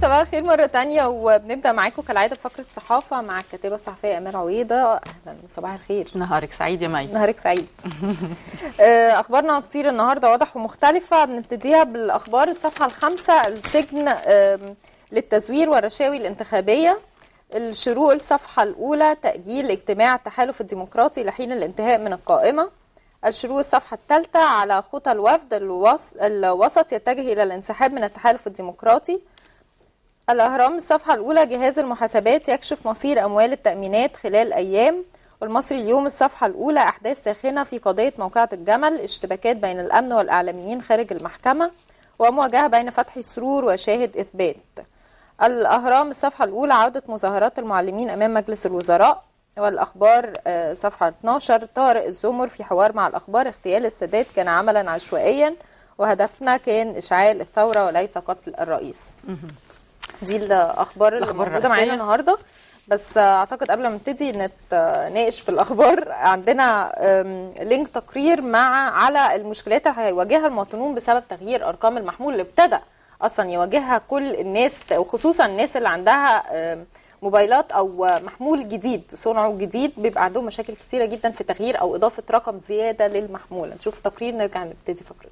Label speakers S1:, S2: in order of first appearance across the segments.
S1: صباح الخير مرة تانية وبنبدأ معاكم كالعادة بفقرة الصحافة مع الكاتبة الصحفية أمير عويضة أهلا صباح الخير
S2: نهارك سعيد يا مي
S1: نهارك سعيد آه، أخبارنا كتير النهاردة واضح ومختلفة بنبتديها بالأخبار الصفحة الخامسة السجن آم، للتزوير والرشاوي الانتخابية الشروق الصفحة الأولى تأجيل اجتماع التحالف الديمقراطي لحين الانتهاء من القائمة الشروق الصفحة الثالثة على خطى الوفد الوس... الوسط يتجه إلى الانسحاب من التحالف الديمقراطي الأهرام الصفحة الأولى جهاز المحاسبات يكشف مصير أموال التأمينات خلال أيام والمصري اليوم الصفحة الأولى أحداث ساخنة في قضية موقعة الجمل اشتباكات بين الأمن والإعلاميين خارج المحكمة ومواجهة بين فتحي سرور وشاهد إثبات الأهرام الصفحة الأولى عودة مظاهرات المعلمين أمام مجلس الوزراء والأخبار آه، صفحة 12 طارق الزمر في حوار مع الأخبار اغتيال السادات كان عملا عشوائيا وهدفنا كان إشعال الثورة وليس قتل الرئيس دي الأخبار اللي
S2: الأخبار
S1: موجودة معانا
S2: الرئيسية.
S1: النهاردة بس آه، أعتقد قبل ما نبتدي نتناقش في الأخبار عندنا آم، لينك تقرير مع على المشكلات اللي هيواجهها المواطنون بسبب تغيير أرقام المحمول اللي ابتدى أصلا يواجهها كل الناس وخصوصا الناس اللي عندها آم، موبايلات او محمول جديد صنعه جديد بيبقى عندهم مشاكل كتيره جدا في تغيير او اضافه رقم زياده للمحمول نشوف تقرير نرجع نبتدي فقرتنا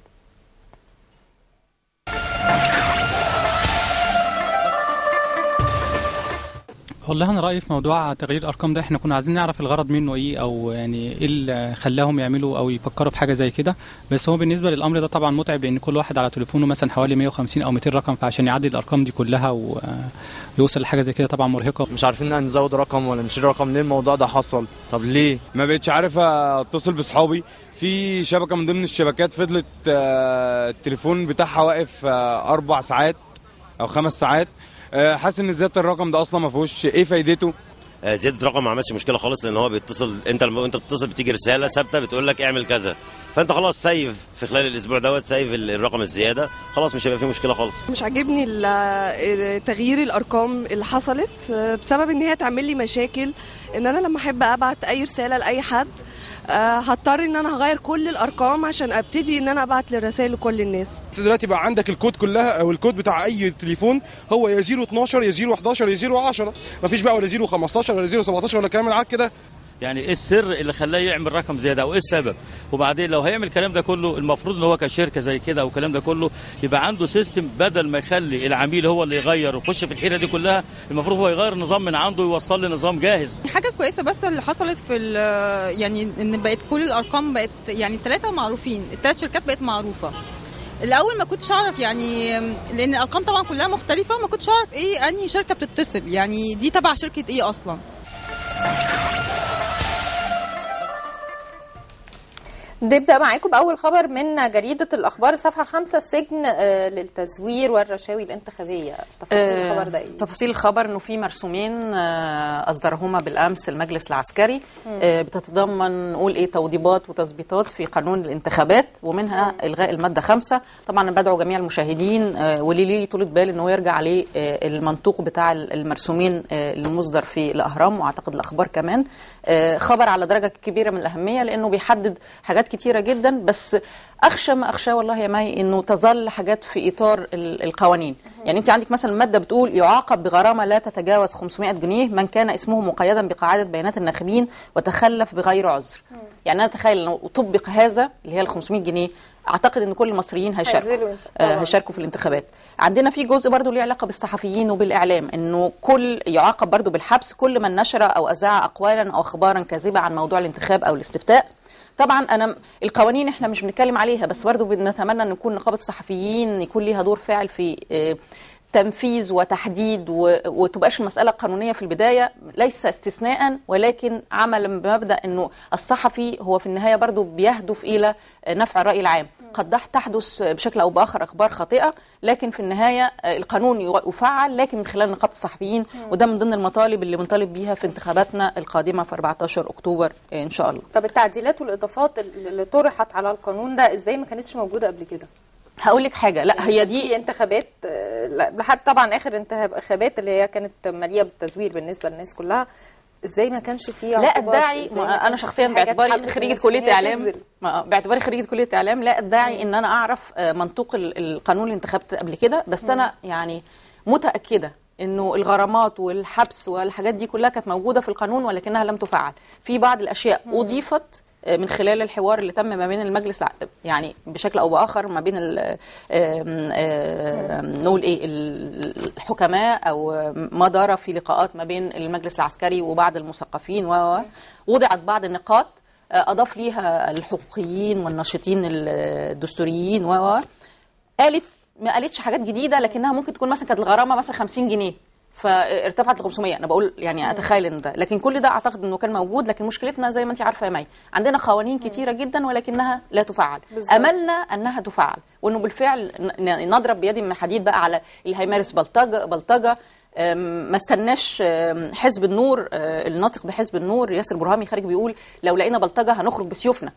S3: والله انا رايي في موضوع تغيير الارقام ده احنا كنا عايزين نعرف الغرض منه ايه او يعني ايه اللي خلاهم يعملوا او يفكروا في حاجه زي كده بس هو بالنسبه للامر ده طبعا متعب لان كل واحد على تليفونه مثلا حوالي 150 او 200 رقم فعشان يعدي الارقام دي كلها و- ويوصل لحاجه زي كده طبعا مرهقه
S4: مش عارفين ان نزود رقم ولا نشيل رقم ليه الموضوع ده حصل طب ليه
S5: ما بقتش عارف اتصل باصحابي في شبكه من ضمن الشبكات فضلت آه، التليفون بتاعها واقف آه، اربع ساعات او خمس ساعات آه، حاسس ان زياده الرقم ده اصلا ما فيهوش ايه فايدته
S6: آه، زياده رقم ما عملش مشكله خالص لان هو بيتصل انت لما انت بتتصل بتيجي رساله ثابته بتقول لك اعمل كذا فانت خلاص سيف في خلال الاسبوع دوت سيف ال- الرقم الزياده خلاص مش هيبقى فيه مشكله خالص
S7: مش عاجبني ال- تغيير الارقام اللي حصلت بسبب ان هي تعمل لي مشاكل ان انا لما احب ابعت اي رساله لاي حد آه، هضطر ان انا هغير كل الارقام عشان ابتدي ان انا ابعت الرسائل لكل الناس
S8: انت دلوقتي بقى عندك الكود كلها او الكود بتاع اي تليفون هو يا 012 يا 011 يا 010 مفيش بقى ولا 015 ولا 017 ولا كلام العك كده
S9: يعني ايه السر اللي خلاه يعمل رقم زياده او ايه السبب وبعدين لو هيعمل الكلام ده كله المفروض ان هو كشركه زي كده او الكلام ده كله يبقى عنده سيستم بدل ما يخلي العميل هو اللي يغير ويخش في الحيره دي كلها المفروض هو يغير النظام من عنده ويوصل لي نظام جاهز
S10: حاجه كويسه بس اللي حصلت في ال- يعني ان بقت كل الارقام بقت يعني الثلاثه معروفين الثلاث شركات بقت معروفه الاول ما كنتش اعرف يعني لان الارقام طبعا كلها مختلفه ما كنتش اعرف ايه انهي شركه بتتصل يعني دي تبع شركه ايه اصلا
S1: نبدأ معاكم بأول خبر من جريدة الأخبار الصفحة الخامسة السجن آه، للتزوير والرشاوي الانتخابية تفاصيل
S2: آه،
S1: الخبر ده إيه؟
S2: تفاصيل الخبر انه في مرسومين آه، اصدرهما بالامس المجلس العسكري آه، بتتضمن نقول ايه توضيبات وتظبيطات في قانون الانتخابات ومنها الغاء الماده خمسة طبعا أنا بدعو جميع المشاهدين آه، واللي ليه طولة بال انه يرجع عليه آه، المنطوق بتاع المرسومين آه، اللي مصدر في الاهرام واعتقد الاخبار كمان آه، خبر على درجه كبيره من الاهميه لانه بيحدد حاجات كتيره جدا بس اخشى ما اخشى والله يا مي انه تظل حاجات في اطار ال- القوانين يعني انت عندك مثلا ماده بتقول يعاقب بغرامه لا تتجاوز 500 جنيه من كان اسمه مقيدا بقاعده بيانات الناخبين وتخلف بغير عذر يعني انا اتخيل لو طبق هذا اللي هي ال 500 جنيه اعتقد ان كل المصريين هيشاركوا
S1: هينزلوا انت-
S2: آه،
S1: طبعاً.
S2: هيشاركوا في الانتخابات عندنا في جزء برضو ليه علاقه بالصحفيين وبالاعلام انه كل يعاقب برضو بالحبس كل من نشر او اذاع اقوالا او اخبارا كاذبه عن موضوع الانتخاب او الاستفتاء طبعا انا القوانين احنا مش بنتكلم عليها بس برضو بنتمنى ان يكون نقابه الصحفيين يكون ليها دور فاعل في آه، تنفيذ وتحديد و- وتبقاش المسألة قانونية في البداية ليس استثناء ولكن عملا بمبدأ أنه الصحفي هو في النهاية برضو بيهدف إلى نفع الرأي العام قد تح- تحدث بشكل أو بآخر أخبار خاطئة لكن في النهاية القانون يفعل لكن من خلال نقابة الصحفيين وده من ضمن المطالب اللي بنطالب بيها في انتخاباتنا القادمة في 14 أكتوبر إن شاء الله
S1: طب التعديلات والإضافات اللي طرحت على القانون ده إزاي ما كانتش موجودة قبل كده؟
S2: هقول لك حاجة لا هي دي
S1: في انتخابات آه، لا، لحد طبعا آخر انتخابات اللي هي كانت مليئة بالتزوير بالنسبة للناس كلها ازاي ما كانش فيه
S2: لا
S1: عقوبات؟
S2: ادعي
S1: إزاي ما
S2: ما انا
S1: كانش
S2: شخصيا
S1: فيه حاجات
S2: باعتباري
S1: تحمس
S2: خريجه
S1: الناس إن
S2: كليه
S1: هي
S2: اعلام
S1: تنزل؟
S2: ما- باعتباري خريجه كليه اعلام لا ادعي ان انا اعرف آه، منطوق ال- القانون الانتخابات قبل كده بس انا يعني متاكده انه الغرامات والحبس والحاجات دي كلها كانت موجوده في القانون ولكنها لم تفعل في بعض الاشياء اضيفت آه، من خلال الحوار اللي تم ما بين المجلس الع- يعني بشكل او باخر ما بين ال- آم، آم، نقول ايه ال- الحكماء او ما دار في لقاءات ما بين المجلس العسكري وبعض المثقفين و و- وضعت بعض النقاط آه، اضاف ليها الحقوقيين والناشطين الدستوريين و و قالت ما قالتش حاجات جديده لكنها ممكن تكون مثلا كانت الغرامه مثلا 50 جنيه فارتفعت ل 500 انا بقول يعني اتخيل ان ده لكن كل ده اعتقد انه كان موجود لكن مشكلتنا زي ما انت عارفه يا مي عندنا قوانين كتيره جدا ولكنها لا تفعل
S1: بالظبط.
S2: املنا انها تفعل وانه بالفعل ن- نضرب بيد من حديد بقى على اللي هيمارس بلطجه بلطجه أم، ما استناش أم، حزب النور أه، الناطق بحزب النور ياسر برهامي خارج بيقول لو لقينا بلطجه هنخرج بسيوفنا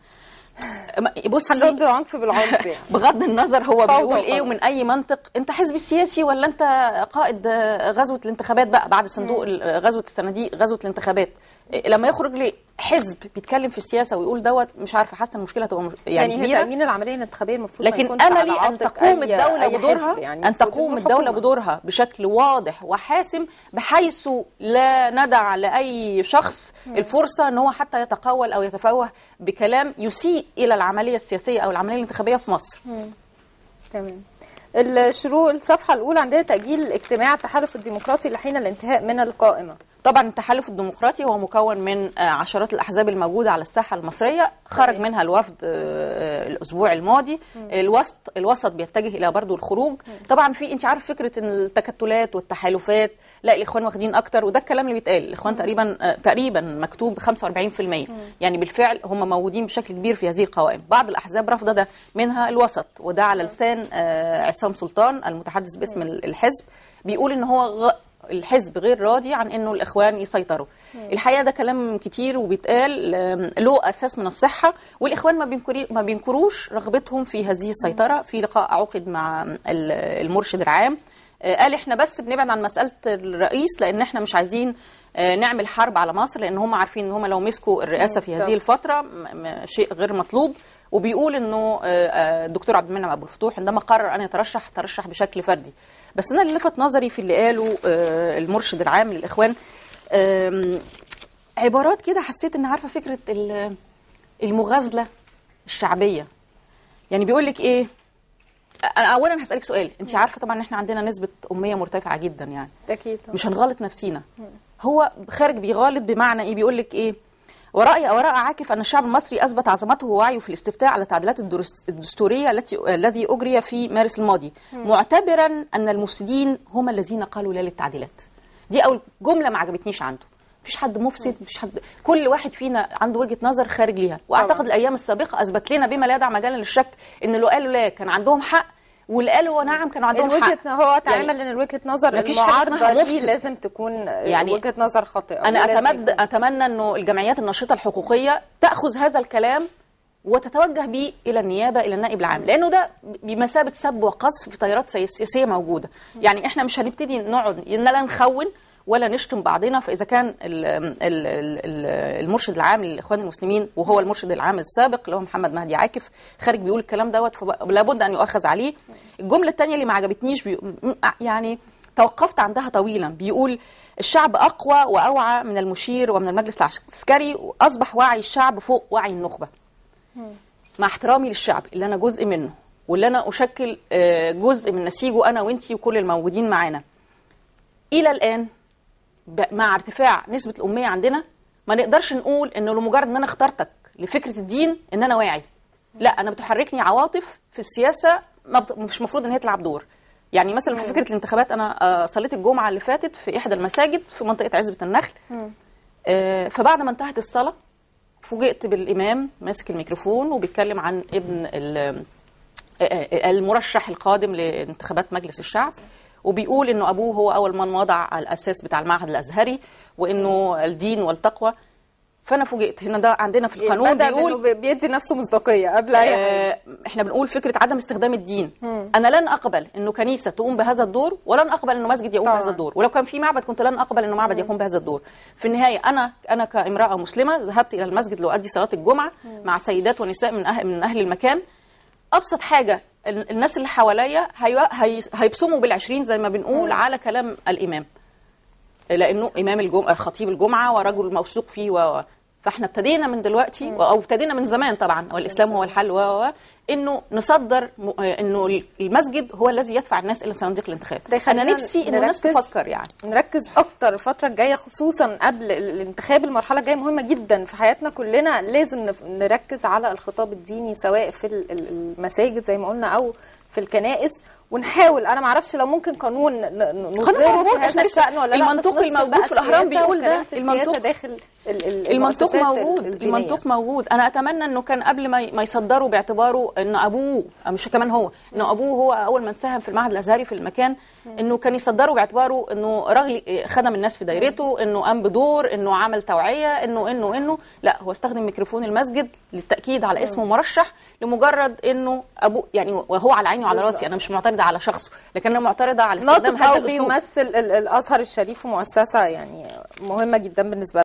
S2: أم، بصي
S1: هنرد العنف بالعنف يعني
S2: بغض النظر هو
S1: فوضى
S2: بيقول ايه
S1: وخلاص.
S2: ومن اي منطق انت حزب سياسي ولا انت قائد آه، غزوه الانتخابات بقى بعد صندوق ال- آه، غزوه الصناديق غزوه الانتخابات إيه، لما يخرج لي حزب بيتكلم في السياسه ويقول دوت مش عارفه حاسه المشكله هتبقى مش- يعني,
S1: يعني, هي
S2: كبيره
S1: تامين العمليه الانتخابيه المفروض ما
S2: لكن
S1: يكونش على
S2: املي ان
S1: عاتق
S2: تقوم
S1: أي-
S2: الدوله
S1: أي
S2: بدورها
S1: حزب يعني
S2: ان
S1: المفروض
S2: تقوم
S1: إنه
S2: الدوله
S1: حكومة.
S2: بدورها بشكل واضح وحاسم بحيث لا ندع لاي شخص الفرصه ان هو حتى يتقول او يتفوه بكلام يسيء الى العمليه السياسيه او العمليه الانتخابيه في مصر
S1: تمام الشروق الصفحه الاولى عندنا تاجيل اجتماع التحالف الديمقراطي لحين الانتهاء من القائمه
S2: طبعا التحالف الديمقراطي هو مكون من آه، عشرات الاحزاب الموجوده على الساحه المصريه خرج
S1: تمام.
S2: منها الوفد آه، الاسبوع الماضي الوسط الوسط بيتجه الى برضو الخروج طبعا في انت عارف فكره ان التكتلات والتحالفات لا الاخوان واخدين اكتر وده الكلام اللي بيتقال الاخوان تقريبا آه، تقريبا مكتوب 45% يعني بالفعل هم موجودين بشكل كبير في هذه القوائم بعض الاحزاب رافضه ده منها الوسط وده على لسان آه، عصام سلطان المتحدث باسم الحزب بيقول ان هو غ... الحزب غير راضي عن انه الاخوان يسيطروا الحقيقه ده كلام كتير وبيتقال آم، له اساس من الصحه والاخوان ما بينكري ما بينكروش رغبتهم في هذه السيطره في لقاء عقد مع ال- المرشد العام آه، قال احنا بس بنبعد عن مساله الرئيس لان احنا مش عايزين آه، نعمل حرب على مصر لان هم عارفين ان هم لو مسكوا الرئاسه في هذه الفتره م- م- شيء غير مطلوب وبيقول انه آه، آه، الدكتور عبد المنعم ابو الفتوح عندما قرر ان يترشح ترشح بشكل فردي بس انا اللي لفت نظري في اللي قاله آه، المرشد العام للاخوان آم، عبارات كده حسيت ان عارفه فكره ال- المغازله الشعبيه يعني بيقول لك ايه انا اولا هسالك سؤال انت عارفه طبعا ان احنا عندنا نسبه اميه مرتفعه جدا يعني
S1: اكيد
S2: مش هنغلط نفسينا هو خارج بيغالط بمعنى ايه بيقول لك ايه ورأي أوراء عاكف أن الشعب المصري أثبت عظمته ووعيه في الاستفتاء على التعديلات الدرس- الدستورية التي الذي أجري في مارس الماضي معتبرا أن المفسدين هم الذين قالوا لا للتعديلات دي أول جملة ما عجبتنيش عنده مفيش حد مفسد مفيش حد كل واحد فينا عنده وجهة نظر خارج ليها واعتقد
S1: طبعاً.
S2: الايام السابقه اثبت لنا بما لا يدع مجالا للشك ان اللي قالوا لا كان عندهم حق واللي قالوا نعم كان عندهم
S1: الوجهة
S2: حق
S1: هو اتعامل
S2: يعني
S1: ان وجهه نظر
S2: مفيش حاجة اسمها
S1: المعارضه دي
S2: مفسد.
S1: لازم تكون
S2: يعني
S1: يعني وجهه نظر خاطئه
S2: انا
S1: ولازم
S2: اتمنى
S1: يكون-
S2: اتمنى انه الجمعيات الناشطه الحقوقيه تاخذ هذا الكلام وتتوجه به الى النيابه الى النائب العام لانه ده بمثابه سب وقذف في تيارات سياسيه موجوده يعني احنا مش هنبتدي نقعد لا نخون ولا نشتم بعضنا فاذا كان ال ال ال المرشد العام للاخوان المسلمين وهو المرشد العام السابق اللي هو محمد مهدي عاكف خارج بيقول الكلام دوت فلا بد ان يؤخذ عليه الجمله الثانيه اللي ما عجبتنيش بي يعني توقفت عندها طويلا بيقول الشعب اقوى واوعى من المشير ومن المجلس العسكري واصبح وعي الشعب فوق وعي النخبه مع احترامي للشعب اللي انا جزء منه واللي انا اشكل آه، جزء من نسيجه انا وانتي وكل الموجودين معانا الى الان ب- مع ارتفاع نسبه الاميه عندنا ما نقدرش نقول انه لمجرد ان انا اخترتك لفكره الدين ان انا واعي لا انا بتحركني عواطف في السياسه ما بت... مش المفروض ان هي تلعب دور يعني مثلا في فكره الانتخابات انا آه، صليت الجمعه اللي فاتت في احدى المساجد في منطقه عزبه النخل آه، فبعد ما انتهت الصلاه فوجئت بالامام ماسك الميكروفون وبيتكلم عن ابن ال- آه، المرشح القادم لانتخابات مجلس الشعب وبيقول انه ابوه هو اول من وضع الاساس بتاع المعهد الازهري وانه الدين والتقوى فانا فوجئت هنا ده عندنا في القانون
S1: بدأ
S2: بيقول
S1: بإنه بي- بيدي نفسه مصداقيه قبل اي حاجه
S2: آه، احنا بنقول فكره عدم استخدام الدين انا لن اقبل انه كنيسه تقوم بهذا الدور ولن اقبل انه مسجد يقوم
S1: طبعاً.
S2: بهذا الدور ولو كان في معبد كنت لن اقبل انه معبد يقوم بهذا الدور في النهايه انا انا كامراه مسلمه ذهبت الى المسجد لاؤدي صلاه الجمعه مع سيدات ونساء من اهل من اهل المكان ابسط حاجه ال- الناس اللي حواليا هي- هي- هيبصموا بالعشرين زي ما بنقول على كلام الامام لانه امام الجمعه خطيب الجمعه ورجل موثوق فيه و و- فاحنا ابتدينا من دلوقتي او ابتدينا من زمان طبعا والاسلام هو الحل و و و انه نصدر م- انه المسجد هو الذي يدفع الناس الى صناديق الانتخاب
S1: ده
S2: انا
S1: يخلينا
S2: نفسي انه الناس
S1: نركز-
S2: تفكر يعني
S1: نركز اكتر الفتره الجايه خصوصا قبل ال- الانتخاب المرحله الجايه مهمه جدا في حياتنا كلنا لازم نف- نركز على الخطاب الديني سواء في ال- ال- المساجد زي ما قلنا او في الكنائس ونحاول انا ما اعرفش لو ممكن قانون ن- ن-
S2: قانون
S1: نصدره
S2: موجود،
S1: في
S2: احنا
S1: هذا
S2: لسه
S1: الشأن ولا لا بس
S2: المنطوق
S1: نفصل
S2: الموجود
S1: بقى
S2: في الأهرام
S1: السياسة
S2: بيقول ده.
S1: والكلام في السياسة
S2: المنطوق-
S1: داخل ال- ال-
S2: المنطوق
S1: المؤسسات
S2: موجود
S1: الدينية.
S2: المنطوق موجود انا اتمنى انه كان قبل ما ي- ما يصدروا باعتباره ان ابوه مش كمان هو انه ابوه هو اول من ساهم في المعهد الازهري في المكان انه كان يصدروا باعتباره انه راجل خدم الناس في دايرته انه قام بدور انه عمل توعيه انه انه انه لا هو استخدم ميكروفون المسجد للتاكيد على اسمه مرشح لمجرد انه ابوه يعني وهو على عيني وعلى راسي انا مش معترضه على شخصه لكن انا معترضه على استخدام
S1: ناطق
S2: هذا
S1: او
S2: الاسلوب
S1: بيمثل ال- الازهر الشريف ومؤسسه يعني مهمه جدا بالنسبه